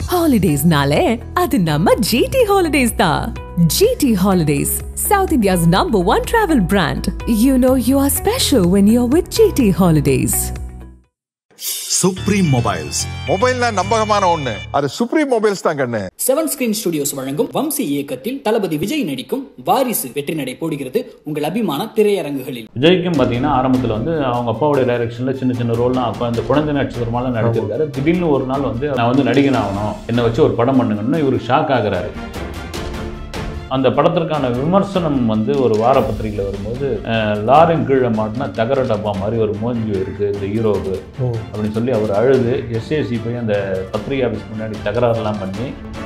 ஹாலிடேஸ்னாலே அது நம்ம ஜிடி ஹாலிடேஸ் தான் GT Holidays South India's number one travel brand you know you are special when you are with GT Holidays Supreme Mobiles மொபைல்னா நம்பகமான ஒண்ணு அது சுப்ரீம் மொபைல்ஸ் தான் கண்ணு செவன் ஸ்கிரீன் ஸ்டுடியோஸ் வழங்கும் வம்சி இயக்கத்தில் தளபதி விஜய் நடிக்கும் வாரிசு வெற்றி நடை போடுகிறது உங்கள் அபிமான திரையரங்குகளில் விஜய்க்கும் பார்த்தீங்கன்னா ஆரம்பத்தில் வந்து அவங்க அப்பாவோட டைரக்ஷனில் சின்ன சின்ன ரோல்லாம் அப்போ அந்த குழந்தை நட்சத்திரமாலாம் நடிச்சிருக்காரு திடீர்னு ஒரு நாள் வந்து நான் வந்து நடிகன் ஆகணும் என்னை வச்சு ஒரு படம் பண்ணுங்கன்னு இவர் ஷாக் ஆகுறாரு அந்த படத்திற்கான விமர்சனம் வந்து ஒரு வார பத்திரிகையில் வரும்போது அஹ், லாரின் கீழே மாட்டினா தகர டப்பா மாதிரி ஒரு மோஞ்சி இருக்குது இந்த ஹீரோவுக்கு அப்படின்னு சொல்லி அவர் அழுது எஸ்ஏசி போய் அந்த பத்திரிகை ஆஃபீஸ் முன்னாடி தகராறுலாம் பண்ணி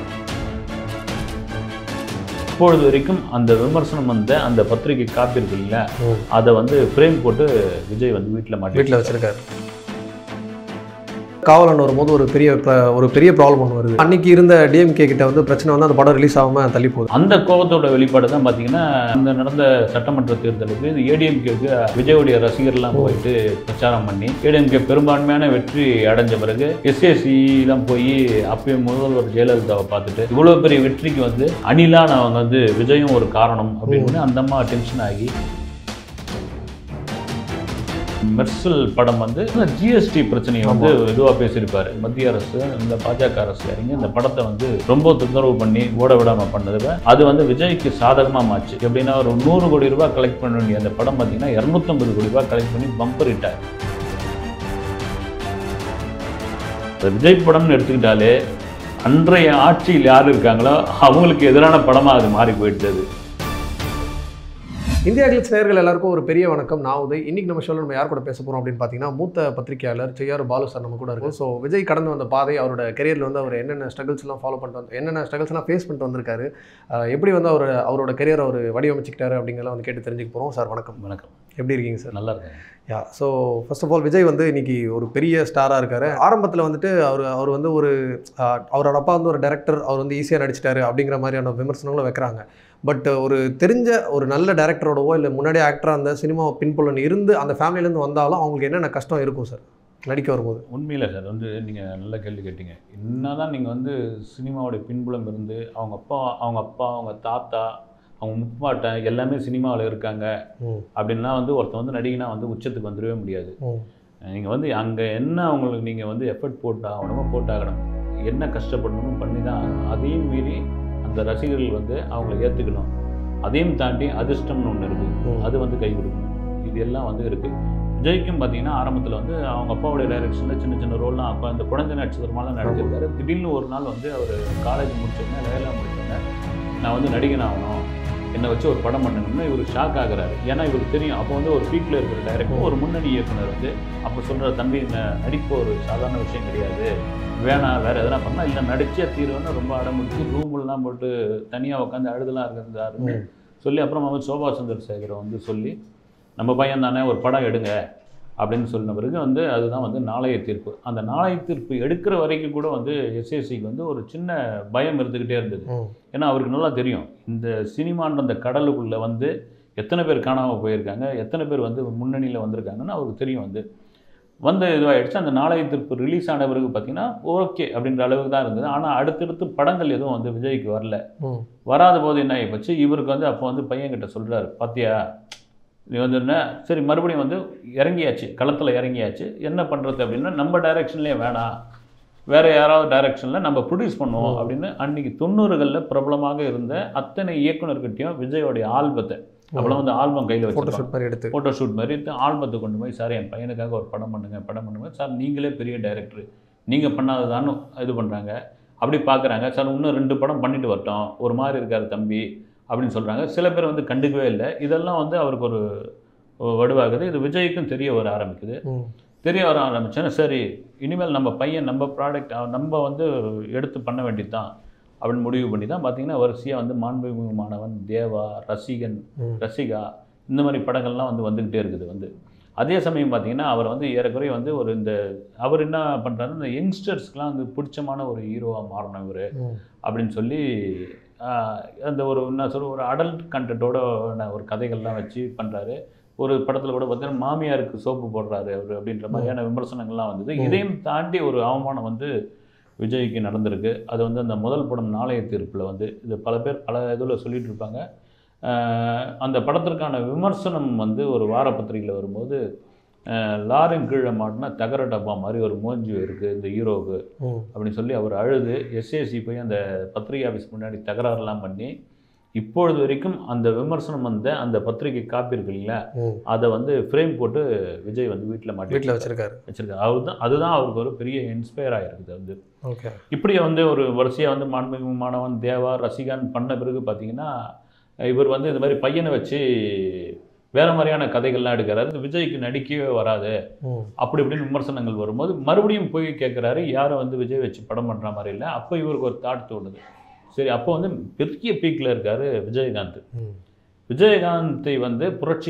இப்பொழுது வரைக்கும் அந்த விமர்சனம் வந்த அந்த பத்திரிகை காப்பி இருக்கு இல்லைங்களா அதை வந்து ஃப்ரேம் போட்டு விஜய் வந்து வீட்டில் மாட்டி வீட்டில் வச்சிருக்காரு காவலன் வரும்போது ஒரு பெரிய ப- ஒரு பெரிய ப்ராப்ளம் ஒன்று வருது அன்னைக்கு இருந்த டிஎம்கே கிட்ட வந்து பிரச்சனை வந்து அந்த படம் ரிலீஸ் ஆகாம தள்ளி போகுது அந்த கோபத்தோட வெளிப்பாடு தான் பார்த்தீங்கன்னா அந்த நடந்த சட்டமன்ற தேர்தலுக்கு இந்த ஏடிஎம்கேக்கு விஜயோடைய ரசிகர்லாம் போயிட்டு பிரச்சாரம் பண்ணி ஏடிஎம்கே பெரும்பான்மையான வெற்றி அடைஞ்ச பிறகு எஸ்ஏசிலாம் போய் அப்பயும் முதல்வர் ஜெயலலிதாவை பார்த்துட்டு இவ்வளோ பெரிய வெற்றிக்கு வந்து அணிலான அவங்க வந்து விஜயும் ஒரு காரணம் அப்படின்னு அந்த அம்மா டென்ஷன் ஆகி மெர்சல் படம் வந்து ஜிஎஸ்டி பிரச்சனையை வந்து இதுவாக பேசியிருப்பாரு மத்திய அரசு இந்த பாஜக அரசு இறங்கி இந்த படத்தை வந்து ரொம்ப தொந்தரவு பண்ணி ஓட விடாம பண்ணதுல அது வந்து விஜய்க்கு சாதகமாக மாச்சு எப்படின்னா ஒரு நூறு கோடி ரூபாய் கலெக்ட் பண்ண வேண்டிய அந்த படம் பார்த்தீங்கன்னா இரநூத்தம்பது கோடி ரூபாய் கலெக்ட் பண்ணி பம்பர் இட்டார் இந்த விஜய் படம்னு எடுத்துக்கிட்டாலே அன்றைய ஆட்சியில் யார் இருக்காங்களோ அவங்களுக்கு எதிரான படமாக அது மாறி போயிடுச்சு அது இந்தியா கிளிக்ஸ் நேயர்கள் எல்லாருக்கும் ஒரு பெரிய வணக்கம் நான் உதய் இன்னைக்கு நம்ம ஷோல நம்ம யார் கூட பேச போறோம் அப்படின்னு பார்த்தீங்கன்னா மூத்த பத்திரிகையாளர் செய்யார் பாலு சார் நம்ம கூட இருக்கும் ஸோ விஜய் கடந்து வந்த பாதை அவரோட கெரியரில் வந்து அவர் என்னென்ன ஸ்ட்ரகிள்ஸ் எல்லாம் ஃபாலோ பண்ணிட்டு வந்து என்னென்ன ஸ்ட்ரகிள்ஸ் எல்லாம் ஃபேஸ் பண்ணிட்டு வந்திருக்காரு அஹ் எப்படி வந்து அவர் அவரோட கெரியர் அவர் வடிவமைச்சுக்கிட்டாரு அப்படிங்கிறத வந்து கேட்டு தெரிஞ்சுக்க போகிறோம் சார் வணக்கம் வணக்கம் எப்படி இருக்கீங்க சார் நல்லா இருக்கேன் yeah so first of all Vijay வந்து இன்னைக்கு ஒரு பெரிய ஸ்டாராக இருக்காரு ஆரம்பத்தில் வந்துட்டு அவர் அவர் வந்து ஒரு ஆஹ், அவரோட அப்பா வந்து ஒரு டைரக்டர் அவர் வந்து ஈஸியாக நடிச்சிட்டாரு அப்படிங்கிற மாதிரியான விமர்சனங்களும் வைக்கிறாங்க பட் ஒரு தெரிஞ்ச ஒரு நல்ல டேரக்டரோடவோ இல்லை முன்னாடி ஆக்டராக அந்த சினிமா பின்புலன் இருந்து அந்த ஃபேமிலியிலேருந்து வந்தாலும் அவங்களுக்கு என்னென்ன கஷ்டம் இருக்கும் சார் நடிக்க வரும்போது உண்மையில் சார் வந்து நீங்கள் நல்ல கேள்வி கேட்டீங்க என்னதான் நீங்கள் வந்து சினிமாவுடைய பின்புலம் இருந்து அவங்க அப்பா அவங்க அப்பா அவங்க தாத்தா அவங்க முப்பாட்டன் எல்லாமே சினிமாவில் இருக்காங்க ம். அப்படின்னா வந்து ஒருத்தன் வந்து நடிகனா வந்து உச்சத்துக்கு வந்துடவே முடியாது ம். நீங்கள் வந்து அங்கே என்ன அவங்களுக்கு நீங்கள் வந்து எஃபர்ட் போட்டாகணுமோ போட்டாகணும் என்ன கஷ்டப்படணுமோ பண்ணி தான் ஆகணும் அதையும் மீறி அந்த ரசிகர்கள் வந்து அவங்கள ஏற்றுக்கணும் அதையும் தாண்டி அதிர்ஷ்டம்னு ஒன்று இருக்குது ம். அது வந்து கை கொடுக்கணும் இது எல்லாம் வந்து இருக்குது விஜய்க்கும் பார்த்தீங்கன்னா ஆரம்பத்தில் வந்து அவங்க அப்பாவுடைய டைரக்ஷனில் சின்ன சின்ன ரோல்லாம் அப்போ அந்த குழந்தை நட்சத்திரமாலாம் நடிச்சிருக்காரு திடீர்னு ஒரு நாள் வந்து அவர் காலேஜ் முடிச்சோடனே வேலை முடிச்சோடனே நான் வந்து நடிகன் ஆகணும் என்னை வச்சு ஒரு படம் பண்ணணும்னு இவர் ஷாக் ஆகுறாரு ஏன்னா இவருக்கு தெரியும் அப்போ வந்து ஒரு பீக்கில் இருக்கிற டைரக்டர் ஒரு முன்னணி இயக்குனர் வந்து அப்போ சொல்கிற தம்பி இந்த நடிப்பு ஒரு சாதாரண விஷயம் கிடையாது வேணாம் வேறு எதனா பண்ணால் இல்லை நடிச்சே தீருவேன்னு ரொம்ப அடம்பிடிச்சு ரூம்லாம் போட்டு தனியாக உட்காந்து அழுதலாம் இருக்கிறாருன்னு சொல்லி அப்புறம் வந்து சோபா சுந்தர் சேகரை வந்து சொல்லி நம்ம பையன் தானே ஒரு படம் எடுங்க அப்படின்னு சொன்ன பிறகு வந்து அதுதான் வந்து நாளைய தீர்ப்பு அந்த நாளைய தீர்ப்பு எடுக்கிற வரைக்கும் கூட வந்து எஸ்எஸ்சிக்கு வந்து ஒரு சின்ன பயம் இருந்துக்கிட்டே இருந்தது ம். ஏன்னா அவருக்கு நல்லா தெரியும் இந்த சினிமான்ற அந்த கடலுக்குள்ளே வந்து எத்தனை பேர் காணாமல் போயிருக்காங்க எத்தனை பேர் வந்து முன்னணியில் வந்திருக்காங்கன்னு அவருக்கு தெரியும் வந்து வந்து இதுவாகிடுச்சு அந்த நாளைய தீர்ப்பு ரிலீஸ் ஆன பிறகு பார்த்தீங்கன்னா ஓகே அப்படின்ற அளவுக்கு தான் இருந்தது ஆனால் அடுத்தடுத்து படங்கள் எதுவும் வந்து விஜய்க்கு வரல ம். வராத போது என்ன ஆகிப்போச்சு இவருக்கு வந்து அப்போ வந்து பையன்கிட்ட சொல்கிறாரு பாத்தியா நீ வந்து என்ன சரி மறுபடியும் வந்து இறங்கியாச்சு களத்தில் இறங்கியாச்சு என்ன பண்ணுறது அப்படின்னா நம்ம டைரெக்ஷன்லேயே வேணாம் வேறு யாராவது டைரெக்ஷனில் நம்ம ப்ரொடியூஸ் பண்ணுவோம் அப்படின்னு அன்னைக்கு தொண்ணூறுகளில் பிரபலமாக இருந்த அத்தனை இயக்குனர்கிட்டையும் விஜயோடைய ஆல்பத்தை அப்போலாம் வந்து ஆல்பம் கையில் ஃபோட்டோ வச்சு ஷூட் மாதிரி எடுத்து ஃபோட்டோ ஷூட் மாதிரி எடுத்து ஆல்பத்தை கொண்டு போய் சார் என் பையனுக்காக ஒரு படம் பண்ணுங்க படம் பண்ணுங்க சார் நீங்களே பெரிய டைரக்டர் நீங்கள் பண்ணாததான்னு இது பண்ணுறாங்க அப்படி பார்க்குறாங்க சார் இன்னும் ரெண்டு படம் பண்ணிட்டு வரட்டும் ஒரு மாதிரி இருக்கார் தம்பி அப்படின்னு சொல்கிறாங்க சில பேர் வந்து கண்டுக்கவே இல்லை இதெல்லாம் வந்து அவருக்கு ஒரு வடுவாகுது இது விஜய்க்கும் தெரிய வர ஆரம்பிக்குது ம். தெரிய வர ஆரம்பிச்சேன்னா சரி இனிமேல் நம்ம பையன் நம்ம ப்ராடக்ட் நம்ம வந்து எடுத்து பண்ண வேண்டியது தான் அப்படின்னு முடிவு பண்ணி தான் பார்த்தீங்கன்னா வரிசையாக வந்து மாண்புமிகு மாணவன் தேவா ரசிகன் ம். ரசிகா இந்த மாதிரி படங்கள்லாம் வந்து வந்துக்கிட்டே இருக்குது வந்து அதே சமயம் பார்த்தீங்கன்னா அவர் வந்து ஏறக்குறைய வந்து ஒரு இந்த அவர் என்ன பண்ணுறாரு இந்த யங்ஸ்டர்ஸ்க்குலாம் வந்து பிடிச்சமான ஒரு ஹீரோவாக மாறணும் இவர் ம். அப்படின்னு சொல்லி ஆஹ், அந்த ஒரு என்ன சொல்ற ஒரு அடல்ட் கண்டென்ட்டோட ஒரு கதைகள்லாம் வச்சு பண்ணுறாரு ஒரு படத்தில் கூட பார்த்தீங்கன்னா மாமியாருக்கு சோப்பு போடுறாரு அவர் அப்படின்ற மாதிரியான விமர்சனங்கள்லாம் வந்தது இதையும் தாண்டி ஒரு அவமானம் வந்து விஜய்க்கு நடந்திருக்கு அது வந்து அந்த முதல் படம் நாளைய தீர்ப்பில் வந்து இது பல பேர் பல இதில் சொல்லிட்டு இருப்பாங்க அஹ் அந்த படத்திற்கான விமர்சனம் வந்து ஒரு வார பத்திரிகையில் வரும்போது அஹ் லாரின் கீழே மாட்டினா தகர டப்பா மாதிரி ஒரு மூஞ்சி இருக்குது இந்த ஹீரோவுக்கு ம் அப்படின்னு சொல்லி அவர் அழுது எஸ்ஏசி போய் அந்த பத்திரிகை ஆஃபீஸ் முன்னாடி தகராறுலாம் பண்ணி இப்பொழுது வரைக்கும் அந்த விமர்சனம் வந்த அந்த பத்திரிகை காப்பி இருக்கு இல்லைங்களா ம் அதை வந்து ஃப்ரேம் போட்டு விஜய் வந்து வீட்டில் மாட்டி வீட்டில் வச்சிருக்காரு வச்சிருக்காரு அதுதான் அதுதான் அவருக்கு ஒரு பெரிய இன்ஸ்பயர் ஆகிருக்குது வந்து ஓகே இப்படி வந்து ஒரு வரிசையாக வந்து மாண்புமிகு மாணவன் தேவா ரசிகான் பண்ண பிறகு பார்த்தீங்கன்னா இவர் வந்து இந்த மாதிரி பையனை வச்சு வேற மாதிரியான கதைகள்லாம் எடுக்கிறாரு இந்த விஜய்க்கு நடிக்கவே வராது ம் அப்படி இப்படின்னு விமர்சனங்கள் வரும்போது மறுபடியும் போய் கேட்குறாரு யாரும் வந்து விஜய் வச்சு படம் பண்ணுற மாதிரி இல்லை அப்போ இவருக்கு ஒரு தாட் தோணுது சரி அப்போ வந்து பெரிய பீக்கில் இருக்காரு விஜயகாந்த் ம் விஜயகாந்தை வந்து புரட்சி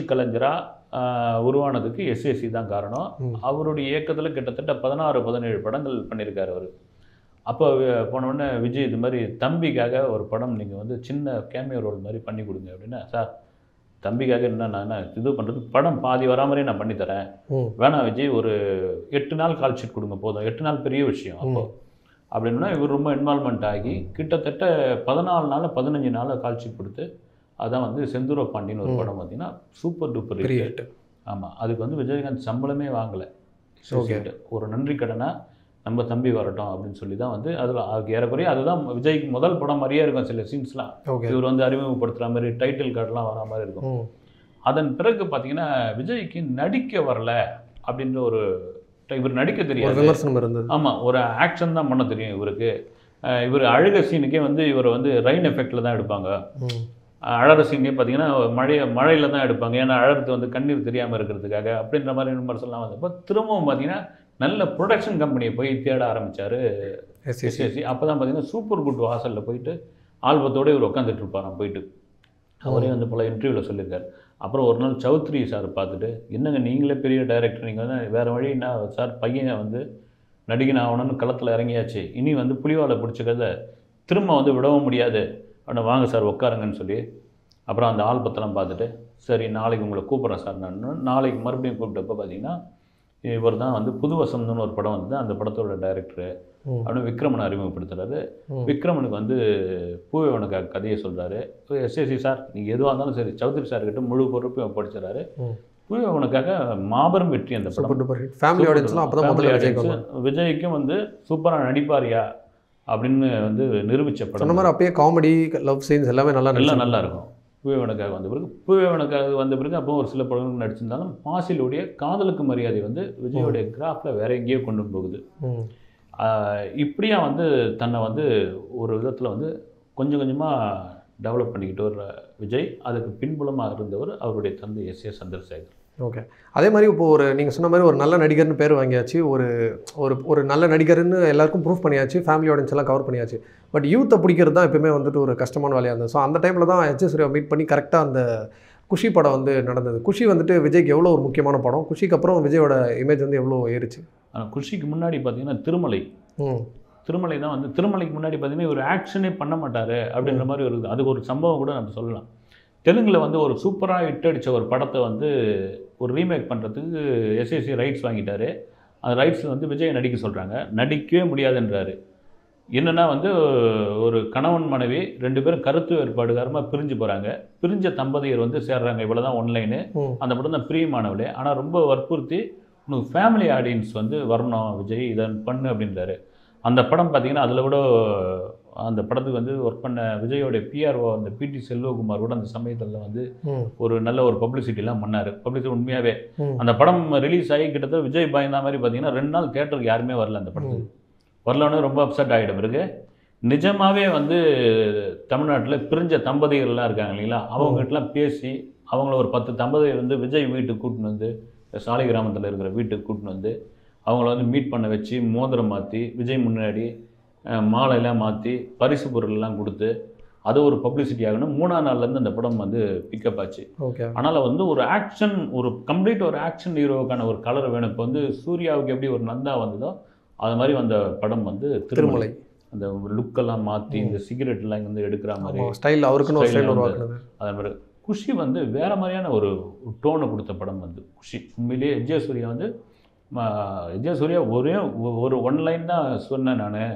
கலைஞராக உருவானதுக்கு எஸ்எஸ்சி தான் காரணம் ம். அவருடைய இயக்கத்தில் கிட்டத்தட்ட பதினாறு பதினேழு படங்கள் பண்ணியிருக்காரு அவர் அப்போ வி- போன உடனே விஜய் இது மாதிரி தம்பிக்காக ஒரு படம் நீங்கள் வந்து சின்ன கேமியோ ரோல் மாதிரி பண்ணி கொடுங்க அப்படின்னா சார் தம்பிக்காக என்ன நான் என்ன இது பண்ணுறது படம் பாதி வரா மாதிரியே நான் பண்ணித்தரேன் ம் வேணாம் விஜய் ஒரு எட்டு நாள் கால் ஷீட் கொடுங்க போதும் எட்டு நாள் பெரிய விஷயம் அப்போ அப்படின்னா இவர் ரொம்ப இன்வால்மெண்ட் ஆகி கிட்டத்தட்ட பதினாலு நாள் பதினஞ்சு நாள் கால் ஷீட் கொடுத்து அதான் வந்து செந்தூர பாண்டின்னு ஒரு ம். படம் பார்த்தீங்கன்னா சூப்பர் டூப்பர் பெரிய ஹிட் hit. ஆமாம் அதுக்கு வந்து விஜயகாந்த் சம்பளமே வாங்கலை Okay. ஒரு நன்றி கடனா நம்ம தம்பி வரட்டும் அப்படின்னு சொல்லி தான் வந்து அதில் ஏறக்குறைய அதுதான் விஜய்க்கு முதல் படம் மாதிரியே இருக்கும் சில சீன்ஸ்லாம் ஓகே இவர் வந்து அறிமுகப்படுத்துகிற மாதிரி டைட்டில் கார்டெலாம் வர மாதிரி இருக்கும் ம் அதன் பிறகு பார்த்தீங்கன்னா விஜய்க்கு நடிக்க வரல அப்படின்ற ஒரு இவர் நடிக்க ஒரு தெரியாது விமர்சனம் இருந்தது ஆமாம் ஒரு ஆக்ஷன் தான் பண்ண தெரியும் இவருக்கு அஹ் இவர் அழுக சீனுக்கே வந்து இவரை வந்து ரெயின் எஃபெக்டில் தான் எடுப்பாங்க ம் அஹ் அழற சீனே பார்த்தீங்கன்னா மழைய மழையில் தான் எடுப்பாங்க ஏன்னா அழறது வந்து கண்ணீர் தெரியாமல் இருக்கிறதுக்காக அப்படின்ற மாதிரி விமர்சனம்லாம் வந்தப்போ திரும்பவும் பார்த்தீங்கன்னா நல்ல ப்ரொடக்ஷன் கம்பெனியை போய் தேட ஆரம்பிச்சாரு எஸ்எஸ்சி எஸ்எஸ்சி அப்போ தான் பார்த்தீங்கன்னா சூப்பர் குட் வாசலில் போயிட்டு ஆல்பத்தோடு இவர் உட்காந்துட்டு இருப்பாராம் போயிட்டு அவரே வந்து பல இன்டர்வியூவில் சொல்லியிருக்காரு அப்புறம் ஒரு நாள் சௌத்ரி சார் பார்த்துட்டு என்னங்க நீங்களே பெரிய டைரக்டர் நீங்கள் வந்து வேறு வழி என்ன சார் பையனை வந்து நடிகன் ஆகணும்னு களத்தில் இறங்கியாச்சு இனி வந்து புலிவாலை பிடிச்சிக்கிறத திரும்ப வந்து விடவும் முடியாது ஆனால் வாங்க சார் உட்காருங்கன்னு சொல்லி அப்புறம் அந்த ஆல்பத்தெல்லாம் பார்த்துட்டு சரி நாளைக்கு உங்களை கூப்பிட்றேன் சார் நான் நாளைக்கு மறுபடியும் கூப்பிட்டப்போ பார்த்தீங்கன்னா இவர் தான் வந்து புது வசந்தம்னு ஒரு படம் வந்து அந்த படத்தோட டைரக்டர் ம். அப்படின்னு விக்ரமனை அறிமுகப்படுத்துறாரு ம். விக்ரமனுக்கு வந்து பூவேவனுக்கு கதையை சொல்கிறாரு எஸ்எஸ்சி சார் நீங்கள் எதுவாக இருந்தாலும் சரி சௌத்ரி சார் கிட்ட முழு பொறுப்பையும் படிச்சிடறாரு ம். பூவேவனுக்காக மாபெரும் வெற்றி அந்த சூப்பர் படம் டூப்பர் ஹிட் ஃபேமிலி ஆடியன்ஸ்லாம் அப்போ தான் Family முதல்ல விஜய் audience, விஜய்க்கும் வந்து சூப்பராக நடிப்பாரியா அப்படின்னு வந்து நிரூபிச்ச சொன்ன படம் மாதிரி அப்பயே காமெடி லவ் சீன்ஸ் எல்லாமே நல்லா எல்லாம் நடிச்சாங்க. நல்லா இருக்கும் பூவேவனுக்காக வந்த பிறகு பூவேவனுக்காக வந்த பிறகு அப்போ ஒரு சில படங்கள் நடிச்சிருந்தாலும் பாசிலுடைய காதலுக்கு மரியாதை வந்து விஜயோடைய கிராஃபில் வேற எங்கேயோ கொண்டு போகுது ம் ஆஹ் இப்படியா வந்து தன்னை வந்து ஒரு விதத்தில் வந்து கொஞ்சம் கொஞ்சமாக டெவலப் பண்ணிக்கிட்டு வர்ற விஜய் அதுக்கு பின்புலமாக இருந்தவர் அவருடைய தந்தை எஸ் ஏ சந்திரசேகர் ஓகே அதே மாதிரி இப்போ ஒரு நீங்கள் சொன்ன மாதிரி ஒரு நல்ல நடிகர்னு பேர் வாங்கியாச்சு ஒரு ஒரு ஒரு நல்ல நடிகர்னு எல்லாருக்கும் ப்ரூஃப் பண்ணியாச்சு ஃபேமிலி ஆடியன்ஸ் எல்லாம் கவர் பண்ணியாச்சு பட் யூத்தை பிடிக்கிறது தான் எப்பவுமே வந்துட்டு ஒரு கஷ்டமான வேலையாக இருந்தது ஸோ அந்த டைமில் தான் ஹெச் சூர்யா மீட் பண்ணி கரெக்டாக அந்த குஷி படம் வந்து நடந்தது குஷி வந்துட்டு விஜய்க்கு எவ்வளோ ஒரு முக்கியமான படம் குஷிக்கு அப்புறம் விஜயோட இமேஜ் வந்து எவ்வளோ ஏறுச்சு ஆனால் குஷிக்கு முன்னாடி பார்த்தீங்கன்னா திருமலை ம் திருமலை தான் வந்து திருமலைக்கு முன்னாடி பார்த்தீங்கன்னா ஒரு ஆக்ஷனே பண்ண மாட்டார் அப்படின்ற மாதிரி ஒரு இது. அதுக்கு ஒரு சம்பவம் கூட நம்ம சொல்லலாம் தெலுங்கில் வந்து ஒரு சூப்பராக இட்டடிச்ச ஒரு படத்தை வந்து ஒரு ரீமேக் பண்ணுறதுக்கு எஸ்எஸ்சி ரைட்ஸ் வாங்கிட்டாரு அந்த ரைட்ஸில் வந்து விஜய் நடிக்க சொல்கிறாங்க நடிக்கவே முடியாதுன்றாரு என்னென்னா வந்து ஒரு கணவன் மனைவி ரெண்டு பேரும் கருத்து வேறுபாடு காரணமாக பிரிஞ்சு போகிறாங்க பிரிஞ்ச தம்பதியர் வந்து சேர்றாங்க இவ்வளோ தான் ஒன்லைனு ம் அந்த படம் தான் பிரியமானவளே ஆனால் ரொம்ப வற்புறுத்தி உனக்கு ஃபேமிலி ஆடியன்ஸ் வந்து வரணும் விஜய் இதை பண்ணு அப்படின்றாரு அந்த படம் பார்த்தீங்கன்னா அதில் கூட அந்த படத்துக்கு வந்து ஒர்க் பண்ண விஜயோடைய பிஆர்ஓ அந்த பிடி செல்வகுமார் கூட அந்த சமயத்தில் வந்து ம் ஒரு நல்ல ஒரு பப்ளிசிட்டிலாம் பண்ணார் பப்ளிசிட்டி உண்மையாகவே ம். அந்த படம் ரிலீஸ் ஆகி கிட்டத்தட்ட விஜய் பயந்தா மாதிரி பார்த்தீங்கன்னா ரெண்டு நாள் தேட்டருக்கு யாருமே வரல அந்த படத்துக்கு வரலன்னு ரொம்ப அப்செட் ஆகிடும் இருக்கு நிஜமாவே வந்து தமிழ்நாட்டில் பிரிஞ்ச தம்பதிகள்லாம் இருக்காங்க இல்லைங்களா அவங்ககிட்டலாம் பேசி அவங்கள ஒரு பத்து தம்பதியர் வந்து விஜய் வீட்டுக்கு கூட்டின்னு வந்து சாலை கிராமத்தில் இருக்கிற வீட்டுக்கு கூட்டின்னு வந்து அவங்கள வந்து மீட் பண்ண வச்சு மோதிரம் மாற்றி விஜய் முன்னாடி அஹ், மாலையெல்லாம் மாற்றி பரிசு பொருள்லாம் கொடுத்து அது ஒரு பப்ளிசிட்டி ஆகணும் மூணாம் நாள்லேருந்து அந்த படம் வந்து பிக்கப் ஆச்சு ஓகே ஆனால் வந்து ஒரு ஆக்ஷன் ஒரு கம்ப்ளீட் ஒரு ஆக்ஷன் ஹீரோவுக்கான ஒரு கலர் வேணும் இப்போ வந்து சூர்யாவுக்கு எப்படி ஒரு நந்தா வந்ததோ அது மாதிரி வந்த படம் வந்து திருமலை அந்த லுக்கெல்லாம் மாற்றி இந்த சிகரெட்லாம் வந்து எடுக்கிற மாதிரி ஸ்டைல் அவருக்குன்னு ஒரு Style ஸ்டைல் வந்து- உருவாக்குனது அதே மாதிரி குஷி வந்து வேற மாதிரியான ஒரு டோனை கொடுத்த படம் வந்து குஷி உண்மையிலேயே விஜய சூர்யா வந்து ம, விஜய சூர்யா ஒரே ஒ- ஒரு ஒன் லைன் தான் சொன்னேன் நான்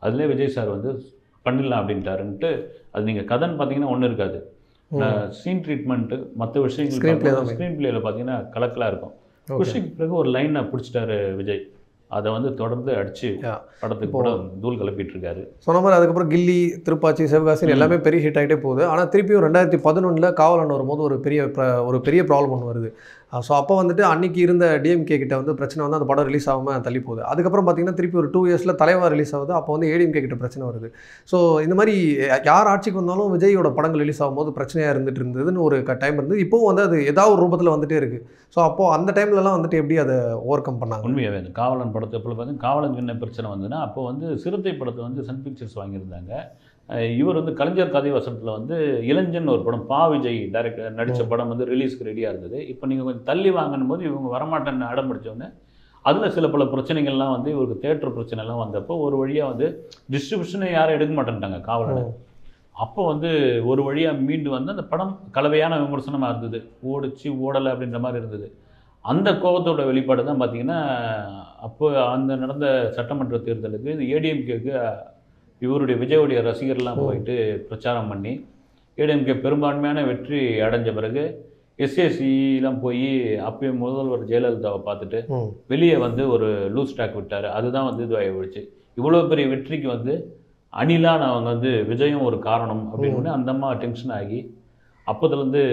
அதுலேயே விஜய் சார் வந்து பண்ணிடலாம் அப்படின்ட்டாருன்ட்டு அது நீங்கள் கதைன்னு பார்த்தீங்கன்னா ஒன்றும் இருக்காது சீன் ட்ரீட்மெண்ட்டு மற்ற Screen play விஷயங்கள் தான் ஸ்க்ரீன் பிளேயில் பார்த்தீங்கன்னா கலக்கலாக இருக்கும் Okay. குஷிக்கு பிறகு ஒரு லைனை பிடிச்சிட்டாரு விஜய் அதை வந்து தொடர்ந்து அடிச்சு Yeah. படத்துக்கு இப்போ- கூட தூள் கிளப்பிட்டு இருக்காரு சொன்ன மாதிரி அதுக்கப்புறம் கில்லி திருப்பாச்சி சிவகாசின்னு எல்லாமே பெரிய ஹிட் ஆகிட்டே போகுது ஆனால் திருப்பியும் ரெண்டாயிரத்தி பதினொன்றில் காவலன் வரும்போது ஒரு பெரிய ప్ర- ஒரு பெரிய ப்ராப்ளம் ஒன்று வருது ஸோ அப்போ வந்துட்டு அன்னைக்கு இருந்த டிஎம்கே கிட்ட வந்து பிரச்சனை வந்து அந்த படம் ரிலீஸ் ஆகாமல் தள்ளி போகுது அதுக்கப்புறம் பார்த்தீங்கன்னா திருப்பி ஒரு டூ இயர்ஸில் தலைவா ரிலீஸ் ஆகுது அப்போ வந்து ஏடிஎம்கே கிட்ட பிரச்சனை வருது ஸோ இந்த மாதிரி யார் ஆட்சிக்கு வந்தாலும் விஜயோட படங்கள் ரிலீஸ் ஆகும்போது பிரச்சனையாக இருந்துட்டு இருந்ததுன்னு ஒரு டைம் இருந்தது இப்போவும் வந்து அது ஏதாவது ஒரு ரூபத்தில் வந்துட்டே இருக்குது ஸோ அப்போது அந்த டைம்லலாம் வந்துட்டு எப்படி அதை ஓவர் கம் பண்ணாங்க உண்மையாகவே அந்த காவலன் படத்தை எப்போ பார்த்தீங்கன்னா காவலனுக்கு என்ன பிரச்சனை வந்ததுன்னா அப்போ வந்து சிறுத்தை படத்தை வந்து சன் பிக்சர்ஸ் வாங்கியிருந்தாங்க அஹ் இவர் வந்து கலைஞர் கதை வசனத்தில் வந்து இளைஞன் ஒரு படம் பா விஜய் டைரக்டர் நடித்த படம் வந்து ரிலீஸ்க்கு ரெடியாக இருந்தது இப்போ நீங்கள் கொஞ்சம் தள்ளி வாங்கணும் போது இவங்க வரமாட்டேன்னு அடம் பிடிச்சோன்னே அதில் சில பல பிரச்சனைகள்லாம் வந்து இவருக்கு தேட்டர் பிரச்சனைலாம் வந்தப்போ ஒரு வழியாக வந்து டிஸ்ட்ரிபியூஷனை யாரும் எடுக்க மாட்டேன்ட்டாங்க காவலனை அப்போ வந்து ஒரு வழியாக மீண்டு வந்து அந்த படம் கலவையான விமர்சனமாக இருந்தது ஓடிச்சு ஓடலை அப்படின்ற மாதிரி இருந்தது அந்த கோபத்தோட வெளிப்பாடு தான் பார்த்தீங்கன்னா அப்போ அந்த நடந்த சட்டமன்ற தேர்தலுக்கு இது ஏடிஎம்கேக்கு இவருடைய விஜயோடைய ரசிகர்லாம் போயிட்டு பிரச்சாரம் பண்ணி ஏடிஎம்கே பெரும்பான்மையான வெற்றி அடைஞ்ச பிறகு எஸ்ஏசிலாம் போய் அப்பயும் முதல்வர் ஜெயலலிதாவை பார்த்துட்டு ம் வெளியே வந்து ஒரு லூஸ் டாக் விட்டார் அதுதான் வந்து இதுவாகி போயிடுச்சு இவ்வளோ பெரிய வெற்றிக்கு வந்து அணிலான அவங்க வந்து விஜயம் ஒரு காரணம் அப்படின்னு உடனே அந்த அம்மா டென்ஷன் ஆகி அப்போதுலேருந்து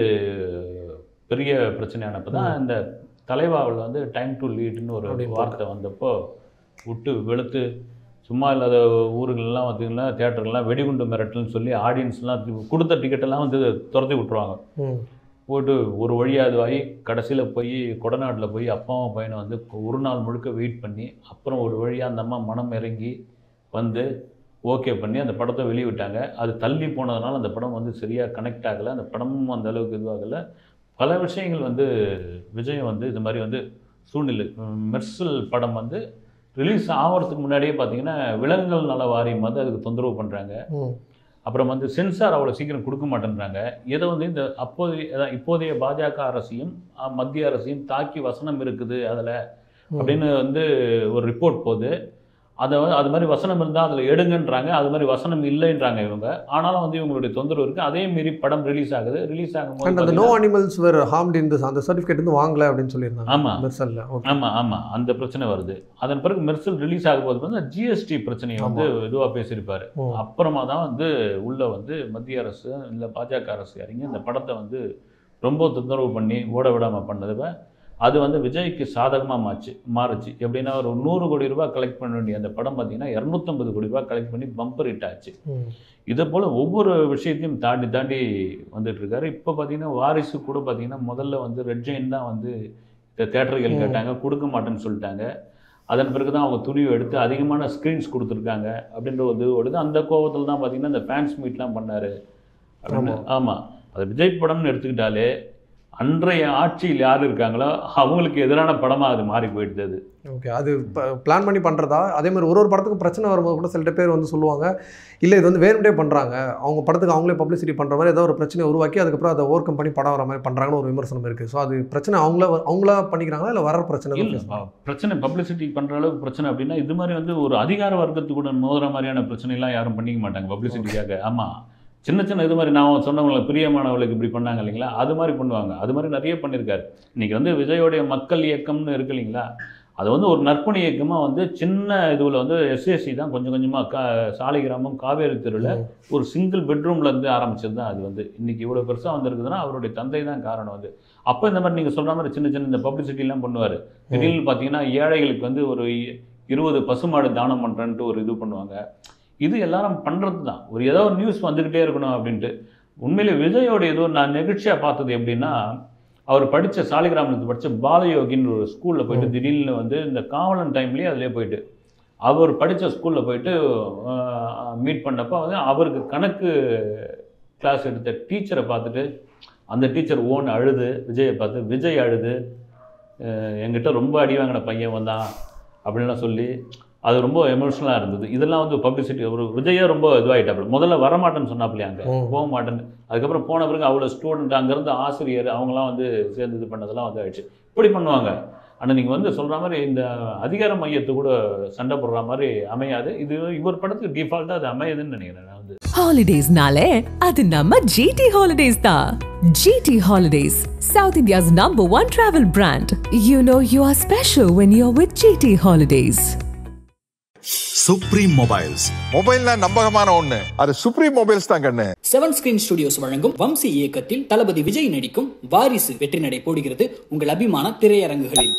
பெரிய பிரச்சனையானப்போ தான் இந்த தலைவாவில் வந்து டைம் டு லீட்னு ஒரு அப்படின்னு வார்த்தை வந்தப்போ விட்டு வெளுத்து சும்மா இல்லாத ஊருகள்லாம் பார்த்தீங்கன்னா தேட்டர்கள்லாம் வெடிகுண்டு மிரட்டல்னு சொல்லி ஆடியன்ஸ்லாம் கொடுத்த டிக்கெட்டெல்லாம் வந்து துரத்தி விட்டுருவாங்க ம் போட்டு ஒரு வழியாக அதுவாகி கடைசியில் போய் கொடநாட்டில் போய் அப்பாவும் பையனை வந்து ஒரு நாள் முழுக்க வெயிட் பண்ணி அப்புறம் ஒரு வழியாக அந்த அம்மா மனம் இறங்கி வந்து ஓகே பண்ணி அந்த படத்தை வெளியிட்டாங்க அது தள்ளி போனதுனால அந்த படம் வந்து சரியாக கனெக்ட் ஆகலை அந்த படமும் அந்த அளவுக்கு இதுவாகலை பல விஷயங்கள் வந்து விஜய் வந்து இது மாதிரி வந்து சூழ்நிலை உம், மெர்சல் படம் வந்து ரிலீஸ் ஆகிறதுக்கு முன்னாடியே பார்த்தீங்கன்னா விலங்குகள் நல வாரியம் வந்து அதுக்கு தொந்தரவு பண்ணுறாங்க ம் அப்புறம் வந்து சென்சார் அவ்வளோ சீக்கிரம் கொடுக்க மாட்டேன்றாங்க இதை வந்து இந்த அப்போதைய அதான் இப்போதைய பாஜக அரசையும் அஹ், மத்திய அரசையும் தாக்கி வசனம் இருக்குது அதில் அப்படின்னு வந்து ஒரு ரிப்போர்ட் போகுது அதை வந்து அது மாதிரி வசனம் இருந்தால் அதில் எடுங்கன்றாங்க அது மாதிரி வசனம் இல்லைன்றாங்க இவங்க ஆனாலும் வந்து இவங்களுடைய தொந்தரவு இருக்குது அதே மீறி படம் ரிலீஸ் ஆகுது ரிலீஸ் அண்ட் அந்த ஆகும்போது no animals were harmed in this அந்த சர்டிஃபிகேட் வந்து வாங்கல அப்படின்னு சொல்லியிருந்தாங்க ஆமா. மெர்சல்ல ஓகே ஆமாம் ஆமாம் அந்த பிரச்சனை வருது அதன் பிறகு மெர்சல் ரிலீஸ் ஆகும்போது வந்து ஜிஎஸ்டி பிரச்சனையை வந்து இதுவாக பேசியிருப்பாரு ம். அப்புறமா தான் வந்து உள்ள வந்து மத்திய அரசு இல்லை பாஜக அரசு இறங்கி இந்த படத்தை வந்து ரொம்ப தொந்தரவு பண்ணி ஓட விடாமல் பண்ணதுவ அது வந்து விஜய்க்கு சாதகமாக மாச்சு மாறுச்சு எப்படின்னா ஒரு நூறு கோடி ரூபாய் கலெக்ட் பண்ண வேண்டிய அந்த படம் பார்த்தீங்கன்னா இரநூத்தம்பது கோடி ரூபாய் கலெக்ட் பண்ணி பம்பர் ஹிட் ஆச்சு ம் இதே போல் ஒவ்வொரு விஷயத்தையும் தாண்டி தாண்டி வந்துட்டு இருக்காரு இப்போ பார்த்தீங்கன்னா வாரிசு கூட பார்த்தீங்கன்னா முதல்ல வந்து ரெட் ஜெயின் தான் வந்து இந்த தேட்டர்கள் கேட்டாங்க கொடுக்க மாட்டேன்னு சொல்லிட்டாங்க அதன் பிறகு தான் அவங்க துணிவு எடுத்து அதிகமான ஸ்க்ரீன்ஸ் கொடுத்துருக்காங்க அப்படின்ற ஒரு இது ஓடுது அந்த கோவத்தில் தான் பார்த்தீங்கன்னா இந்த ஃபேன்ஸ் மீட்லாம் பண்ணார் அப்படின்னு ஆமாம் அது விஜய் படம்னு எடுத்துக்கிட்டாலே அன்றைய ஆட்சியில் யார் இருக்காங்களோ அவங்களுக்கு எதிரான படமாக அது மாறி போயிடுது அது ஓகே அது பிளான் பண்ணி பண்ணுறதா அதே மாதிரி ஒரு ஒரு படத்துக்கும் பிரச்சனை வரும்போது கூட சில பேர் வந்து சொல்லுவாங்க இல்லை இது வந்து வேணும்டே பண்ணுறாங்க அவங்க படத்துக்கு அவங்களே பப்ளிசிட்டி பண்ணுற மாதிரி ஏதோ ஒரு பிரச்சனையை உருவாக்கி அதுக்கப்புறம் அதை ஓவர் கம் பண்ணி படம் வர மாதிரி பண்ணுறாங்கன்னு ஒரு விமர்சனம் இருக்குது ஸோ அது பிரச்சனை அவங்கள அவங்களா பண்ணிக்கிறாங்களா இல்லை வர பிரச்சனை தான் இல்ல, face பண்றாங்களா? ப- பிரச்சனை பப்ளிசிட்டி பண்ற அளவுக்கு பிரச்சனை அப்படின்னா இது மாதிரி வந்து ஒரு அதிகார வர்க்கத்து கூட மோதுற மாதிரியான பிரச்சனை எல்லாம் யாரும் பண்ணிக்க மாட்டாங்க பப்ளிசிட்டிக்காக ஆமா சின்ன சின்ன இது மாதிரி நான் சொன்னவங்களை பிரியமானவளுக்கு இப்படி பண்ணாங்க இல்லைங்களா அது மாதிரி பண்ணுவாங்க அது மாதிரி நிறைய பண்ணியிருக்காரு இன்னைக்கு வந்து விஜயோடைய மக்கள் இயக்கம்னு இருக்கு இல்லைங்களா அது வந்து ஒரு நற்பணி இயக்கமாக வந்து சின்ன இதுவில் வந்து எஸ்எஸ்சி தான் கொஞ்சம் கொஞ்சமாக கா சாலிகிராமம் காவேரி தெருவில் ஒரு சிங்கிள் பெட்ரூம்ல இருந்து ஆரம்பிச்சது தான் அது வந்து இன்னைக்கு இவ்வளோ பெருசாக வந்திருக்குதுன்னா அவருடைய தந்தை தான் காரணம் வந்து அப்போ இந்த மாதிரி நீங்கள் சொல்கிற மாதிரி சின்ன சின்ன இந்த பப்ளிசிட்டிலாம் பண்ணுவார் திடீர்னு பார்த்தீங்கன்னா ஏழைகளுக்கு வந்து ஒரு இ- இருபது பசுமாடு தானம் பண்ணுறேன்ட்டு ஒரு இது பண்ணுவாங்க இது எல்லாரும் பண்ணுறது தான் ஒரு ஏதோ ஒரு நியூஸ் வந்துக்கிட்டே இருக்கணும் அப்படின்ட்டு உண்மையிலே விஜயோட ஏதோ நான் நெகிழ்ச்சியாக பார்த்தது எப்படின்னா அவர் படித்த சாலிகிராமத்தில் படித்த பாலயோகின்னு ஒரு ஸ்கூலில் போயிட்டு திடீர்னு வந்து இந்த காவலன் டைம்லேயே அதிலே போயிட்டு அவர் படித்த ஸ்கூலில் போயிட்டு மீட் பண்ணப்போ வந்து அவருக்கு கணக்கு கிளாஸ் எடுத்த டீச்சரை பார்த்துட்டு அந்த டீச்சர் ஓன் அழுது விஜயை பார்த்து விஜய் அழுது அஹ் என்கிட்ட ரொம்ப அடி வாங்கின பையன் வந்தான் அப்படின்லாம் சொல்லி அது ரொம்ப எமோஷனலாக இருந்தது இதெல்லாம் வந்து பப்ளிசிட்டி ஒரு விஜயே ரொம்ப இதுவாகிட்டாப்புல முதல்ல வரமாட்டேன்னு சொன்னாப்புலையா அங்கே ம். போக மாட்டேன்னு அதுக்கப்புறம் போன பிறகு அவ்வளோ ஸ்டூடெண்ட் அங்கேருந்து ஆசிரியர் அவங்களாம் வந்து சேர்ந்து இது பண்ணதெல்லாம் வந்து ஆயிடுச்சு இப்படி பண்ணுவாங்க ஆனால் நீங்கள் வந்து சொல்கிற மாதிரி இந்த அதிகார மையத்தை கூட சண்டை போடுற மாதிரி அமையாது இது இவர் படத்துக்கு டிஃபால்ட்டாக அது அமையுதுன்னு நினைக்கிறேன் நான் வந்து ஹாலிடேஸ்னாலே அது நம்ம ஜிடி ஹாலிடேஸ் தான் GT Holidays South India's number one travel brand you know you are special when you are with GT Holidays Supreme Mobiles மொபைல்னா நம்பகமான ஒண்ணு அது சுப்ரீம் மொபைல்ஸ் தான் கண்ணு செவன் ஸ்கிரீன் ஸ்டுடியோஸ் வழங்கும் வம்சி இயக்கத்தில் தளபதி விஜய் நடிக்கும் வாரிசு வெற்றி நடை போடுகிறது உங்கள் அபிமான திரையரங்குகளில்